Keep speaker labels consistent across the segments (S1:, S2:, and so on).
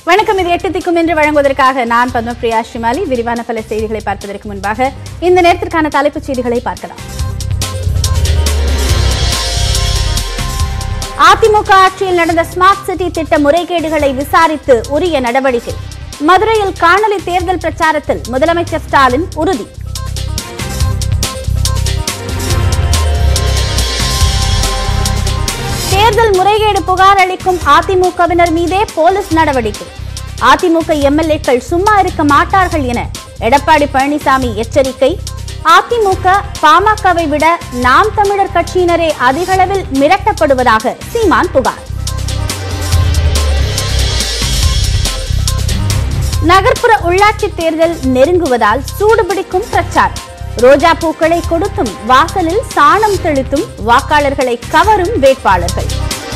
S1: வணக்கம் இது எட்டு திக்கும் என்று வழங்குவதற்காக நான் பத்மபிரியா ஷிமாலி விரிவான பல செய்திகளை பார்ப்பதற்கு முன்பாக இந்த நேரத்திற்கான தலைப்புச் செய்திகளை பார்க்கலாம் அதிமுக ஆட்சியில் நடந்த ஸ்மார்ட் சிட்டி திட்ட முறைகேடுகளை விசாரித்து உரிய நடவடிக்கை மதுரையில் காணொலி தேர்தல் பிரச்சாரத்தில் முதலமைச்சர் ஸ்டாலின் உறுதி தேர்தல் முறைகேடு புகார் அளிக்கும் அதிமுகவினர் மீதே போலீஸ் நடவடிக்கை அதிமுக எம்எல்ஏக்கள் சும்மா இருக்க மாட்டார்கள் என எடப்பாடி பழனிசாமி எச்சரிக்கை அதிமுக பாமகவை விட நாம் தமிழர் கட்சியினரே அதிகளவில் மிரட்டப்படுவதாக சீமான் புகார் நகர்ப்புற உள்ளாட்சி தேர்தல் நெருங்குவதால் சூடுபிடிக்கும் பிரச்சாரம் ரோஜா பூக்களை கொடுத்தும் வாசலில் சாணம் தெளித்தும் வாக்காளர்களை கவரும் வேட்பாளர்கள்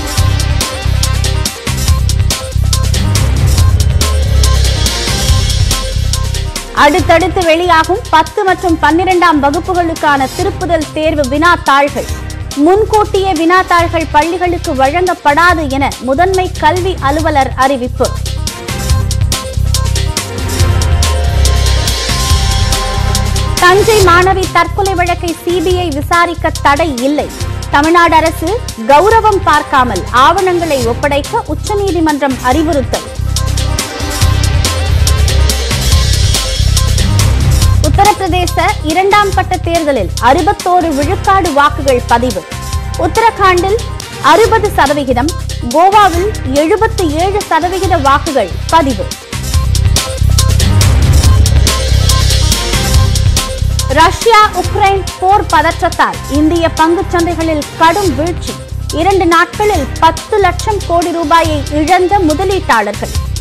S1: அடுத்தடுத்து வெளியாகும் பத்து மற்றும் பன்னிரெண்டாம் வகுப்புகளுக்கான திருப்புதல் தேர்வு வினாத்தாள்கள் முன்கூட்டியே வினாத்தாள்கள் பள்ளிகளுக்கு வழங்கப்படாது என முதன்மை கல்வி அலுவலர் அறிவிப்பு தஞ்சை மாணவி தற்கொலை வழக்கை சிபிஐ விசாரிக்க தடை இல்லை தமிழ்நாடு அரசு கௌரவம் பார்க்காமல் ஆவணங்களை ஒப்படைக்க உச்சநீதிமன்றம் அறிவுறுத்தல் உத்தரப்பிரதேச இரண்டாம் கட்ட தேர்தலில் அறுபத்தோரு விழுக்காடு வாக்குகள் பதிவு உத்தரகாண்டில் அறுபது சதவிகிதம் கோவாவில் எழுபத்தி ஏழு சதவிகித வாக்குகள் பதிவு ரஷ்யா உக்ரைன் போர் பதற்றத்தால் இந்திய பங்குச் சந்தைகளில் கடும் வீழ்ச்சி இரண்டு நாட்களில் பத்து லட்சம் கோடி ரூபாயை இழந்த முதலீட்டாளர்கள்